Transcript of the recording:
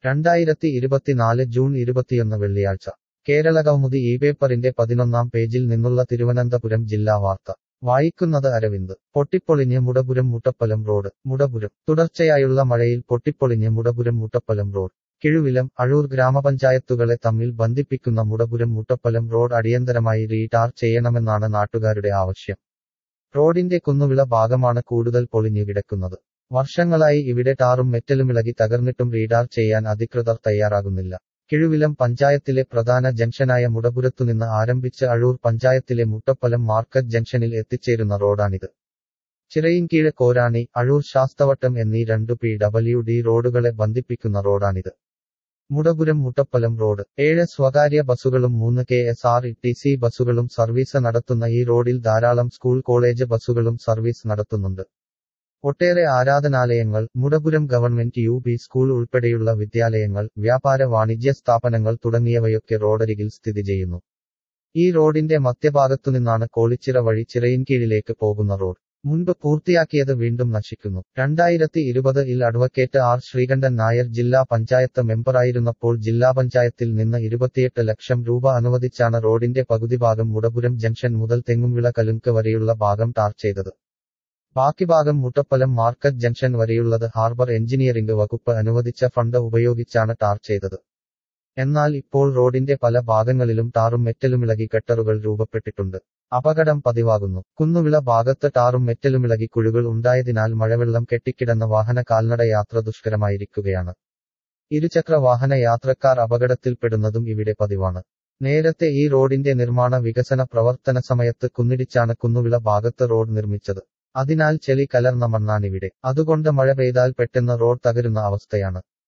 രണ്ടായിരത്തി ഇരുപത്തിനാല് ജൂൺ ഇരുപത്തിയൊന്ന് വെള്ളിയാഴ്ച കേരള കൗമുദി ഈ പേപ്പറിന്റെ പതിനൊന്നാം പേജിൽ നിന്നുള്ള തിരുവനന്തപുരം ജില്ലാ വാർത്ത വായിക്കുന്നത് അരവിന്ദ് പൊട്ടിപ്പൊളിഞ്ഞ് മുടപുരം മുട്ടപ്പലം റോഡ് മുടപുരം തുടർച്ചയായുള്ള മഴയിൽ പൊട്ടിപ്പൊളിഞ്ഞ് മുടപുരം മുട്ടപ്പലം റോഡ് കിഴുവിലം അഴൂർ ഗ്രാമപഞ്ചായത്തുകളെ തമ്മിൽ ബന്ധിപ്പിക്കുന്ന മുടപുരം മുട്ടപ്പലം റോഡ് അടിയന്തരമായി റീടാർ ചെയ്യണമെന്നാണ് നാട്ടുകാരുടെ ആവശ്യം റോഡിന്റെ കുന്നുവിള ഭാഗമാണ് കൂടുതൽ പൊളിഞ്ഞു കിടക്കുന്നത് വർഷങ്ങളായി ഇവിടെ ടാറും മെറ്റലുമിളകി തകർന്നിട്ടും റീഡാർ ചെയ്യാൻ അധികൃതർ തയ്യാറാകുന്നില്ല കിഴുവിലം പഞ്ചായത്തിലെ പ്രധാന ജംഗ്ഷനായ മുടപുരത്തുനിന്ന് ആരംഭിച്ച് അഴൂർ പഞ്ചായത്തിലെ മുട്ടപ്പലം മാർക്കറ്റ് ജംഗ്ഷനിൽ എത്തിച്ചേരുന്ന റോഡാണിത് ചിറയിൻകീഴ് കോരാണി അഴൂർ ശാസ്തവട്ടം എന്നീ രണ്ടു പി ഡബ്ല്യു ഡി റോഡുകളെ ബന്ധിപ്പിക്കുന്ന റോഡാണിത് മുടപുരം മുട്ടപ്പലം റോഡ് ഏഴ് സ്വകാര്യ ബസ്സുകളും മൂന്ന് K S R T C ബസ്സുകളും സർവീസ് നടത്തുന്ന ഈ റോഡിൽ ധാരാളം സ്കൂൾ കോളേജ് ബസ്സുകളും സർവീസ് നടത്തുന്നുണ്ട് ഒട്ടേറെ ആരാധനാലയങ്ങൾ Mudapuram government U P school ഉൾപ്പെടെയുള്ള വിദ്യാലയങ്ങൾ വ്യാപാര വാണിജ്യ സ്ഥാപനങ്ങൾ തുടങ്ങിയവയൊക്കെ റോഡരികിൽ സ്ഥിതി ചെയ്യുന്നു ഈ റോഡിന്റെ മധ്യഭാഗത്തുനിന്നാണ് കോളിച്ചിറ വഴി ചിറയിൻകീഴിലേക്ക് പോകുന്ന റോഡ് മുൻപ് പൂർത്തിയാക്കിയത് വീണ്ടും നശിക്കുന്നു രണ്ടായിരത്തി ഇരുപത് ഇൽ അഡ്വക്കേറ്റ് ആർ ശ്രീകണ്ഠൻ നായർ ജില്ലാ പഞ്ചായത്ത് മെമ്പറായിരുന്നപ്പോൾ ജില്ലാ പഞ്ചായത്തിൽ നിന്ന് ഇരുപത്തിയെട്ട് ലക്ഷം രൂപ അനുവദിച്ചാണ് റോഡിന്റെ പകുതി ഭാഗം മുടപുരം ജംഗ്ഷൻ മുതൽ തെങ്ങുംവിള കലുങ്ക് വരെയുള്ള ഭാഗം ടാർ ചെയ്തത് ബാക്കി ഭാഗം മുട്ടപ്പലം മാർക്കറ്റ് ജംഗ്ഷൻ വരെയുള്ളത് ഹാർബർ എഞ്ചിനീയറിംഗ് വകുപ്പ് അനുവദിച്ച ഫണ്ട് ഉപയോഗിച്ചാണ് ടാർ ചെയ്തത് എന്നാൽ ഇപ്പോൾ റോഡിന്റെ പല ഭാഗങ്ങളിലും ടാറും മെറ്റലുമിളകി കട്ടറുകൾ രൂപപ്പെട്ടിട്ടുണ്ട് അപകടം പതിവാകുന്നു കുന്നുവിള ഭാഗത്ത് ടാറും മെറ്റലുമിളകി കുഴികൾ ഉണ്ടായതിനാൽ മഴവെള്ളം കെട്ടിക്കിടന്ന വാഹന കാൽനട യാത്ര ദുഷ്കരമായിരിക്കുകയാണ് ഇരുചക്ര വാഹന യാത്രക്കാർ അപകടത്തിൽപ്പെടുന്നതും ഇവിടെ പതിവാണ് നേരത്തെ ഈ റോഡിന്റെ നിർമ്മാണ വികസന പ്രവർത്തന സമയത്ത് കുന്നിടിച്ചാണ് കുന്നുവിള ഭാഗത്ത് റോഡ് നിർമ്മിച്ചത് അതിനാൽ ചെളി കലർന്ന മണ്ണാണിവിടെ അതുകൊണ്ട് മഴ പെയ്താൽ പെട്ടെന്ന് റോഡ് തകരുന്ന അവസ്ഥയാണ്